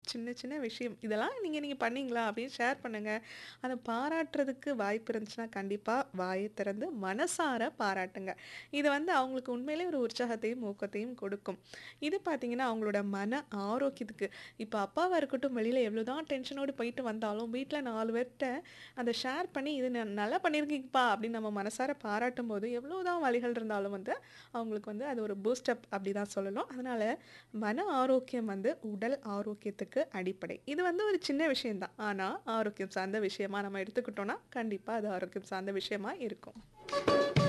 சின்ன சின்ன விஷயம். இதெல்லாம் நீங்க நீங்க பண்ணீங்களா? அப்படின்னு ஷேர் பண்ணுங்க. அத பாராட்டுறதுக்கு வாய்ப்பு இருந்துச்சுன்னா, கண்டிப்பா வாய திறந்து மனசார பாராட்டுங்க. இது வந்து அவங்களுக்கு உண்மையிலேயே ஒரு உற்சாகத்தையும், ஊக்கத்தையும் கொடுக்கும். இது பார்த்தீங்கன்னா, அவங்களோட மன ஆரோக்கியத்துக்கு இப்ப அப்பாவா இருக்கட்டும், வெளியில எவ்வளோதான் டென்ஷனோடு போயிட்டு வந்தாலும், வீட்ல 4 பேர்ட்ட அத ஷேர் பண்ணி, "இது ந நல்லா பண்ணியிருக்கீங்கப்பா" அப்படின்னு நம்ம மனசார பாராட்டும்போது, எவ்வளோதான் வலிகள் இருந்தாலும் வந்து, அவங்களுக்கு வந்து அது ஒரு பூஸ்ட் அப் அப்படி தான் சொல்லணும். அதனால மன ஆரோக்கியம் வந்து உடல் ஆரோக்கியத்துக்கு அடிப்படை. இது வந்து ஒரு சின்ன விஷயம் தான். ஆனா, ஆரோக்கியம் சார்ந்த விஷயமா நம்ம எடுத்துக்கிட்டோம்னா, கண்டிப்பா அது ஆரோக்கியம் சார்ந்த விஷயமா இருக்கும்.